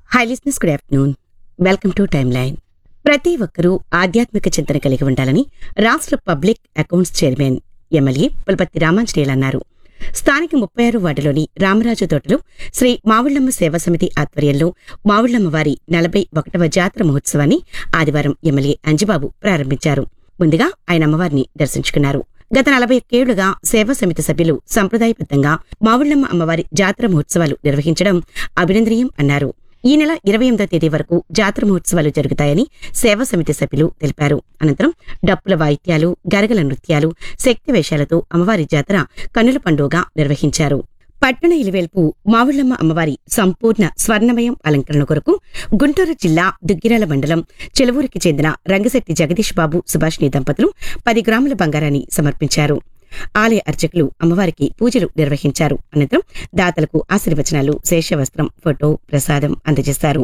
high listeners good afternoon welcome to time line ప్రతి ఒక్కరూ ఆధ్యాత్మిక చింతన కలిగి ఉండాలని రాష్ట్ర public accounts chairman MLA Pulaparthi Ramanjaneyulu అన్నారు స్థానిక ముప్పై ఆరు వార్డులోని రామరాజు తోటలో శ్రీ మావుళ్లమ్మ సేవా సమితి ఆధ్వర్యంలో మావుళ్లమ్మ వారి నలభై ఒకటవ జాతర మహోత్సవాన్ని ఆదివారం ఎమ్మెల్యే అంజిబాబు ప్రారంభించారు ముందుగా ఆయన అమ్మవారిని దర్శించుకున్నారు గత నలభై ఒక్కేళ్లుగా సేవా సమితి సభ్యులు సంప్రదాయబద్ధంగా మావుళ్లమ్మ అమ్మవారి జాతర మహోత్సవాలు నిర్వహించడం అభినందనీయం అన్నారు ఈ నెల ఇరవై ఎనిమిదో తేదీ వరకు జాతర మహోత్సవాలు జరుగుతాయని సేవా సమితి సభ్యులు తెలిపారు అనంతరం డప్పుల వాయిద్యాలు గరగల నృత్యాలు శక్తి వేషాలతో అమ్మవారి జాతర కన్నుల పండుగగా నిర్వహించారు పట్టణ ఇలివేల్పు మావుళ్లమ్మ అమ్మవారి సంపూర్ణ స్వర్ణమయం అలంకరణ కొరకు గుంటూరు జిల్లా దుగ్గిరాల మండలం చెలవూరికి చెందిన రంగశెట్టి జగదీష్ బాబు సుభాష్ని దంపతులు పది గ్రాముల బంగారాన్ని సమర్పించారు ఆలయ అర్చకులు అమ్మవారికి పూజలు నిర్వహించారు అనంతరం దాతలకు ఆశీర్వచనాలు శేషవస్త్రం ఫోటో ప్రసాదం అందజేశారు